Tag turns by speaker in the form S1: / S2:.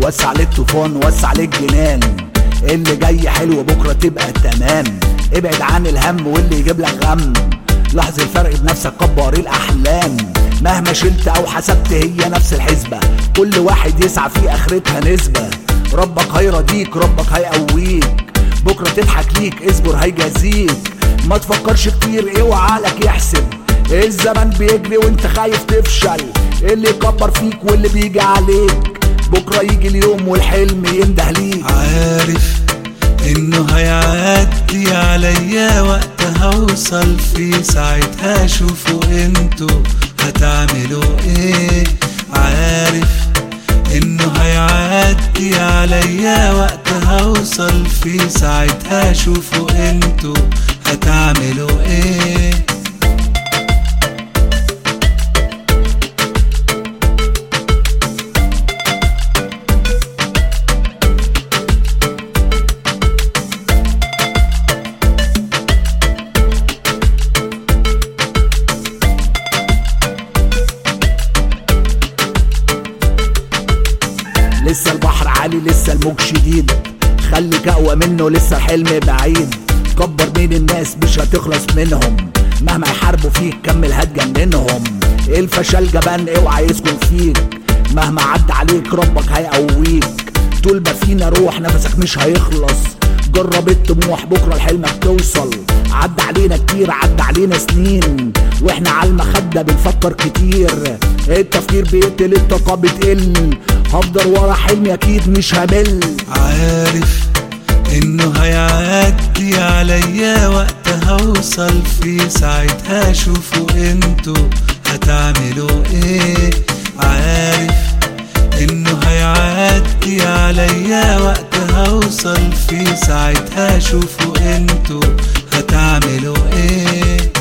S1: وسع عليك طوفان وسع عليك جنان اللي جاي حلو بكره تبقى تمام ابعد عن الهم واللي يجيب لك غم لاحظ الفرق بنفسك كبر الاحلام مهما شلت او حسبت هي نفس الحسبه كل واحد يسعى في اخرتها نسبه ربك هيرضيك ربك هيقويك بكره تضحك ليك اصبر هيجازيك ما تفكرش كتير اوعى عقلك يحسب الزمن بيجري وانت خايف تفشل اللي يكبر فيك واللي بيجي عليك بكره يجي اليوم والحلم ينده ليك
S2: عارف انه هيعدي عليا وقت هوصل في ساعتها شوفوا انتوا هتعملوا ايه عارف انه هيعدي عليا وقت هوصل في ساعتها شوفوا انتوا هتعملوا ايه
S1: لسه البحر عالي لسه الموج شديد خليك اقوى منه لسه الحلم بعيد كبر مين الناس مش هتخلص منهم مهما يحاربوا فيك كمل هتجننهم الفشل جبان اوعى يسكن فيك مهما عدى عليك ربك هيقويك طول ما فينا روح نفسك مش هيخلص جرب الطموح بكره لحلمك توصل عدى علينا كتير عدى علينا سنين واحنا على المخدة بنفكر كتير التفكير بيقتل الطاقة بتقل هفضل ورا حلمي اكيد مش همل
S2: عارف انه هيعدي عليا وقت هوصل في ساعتها شوفوا انتوا هتعملوا ايه عارف انه هيعدي عليا وقت هوصل في ساعتها شوفوا انتوا هتعملوا ايه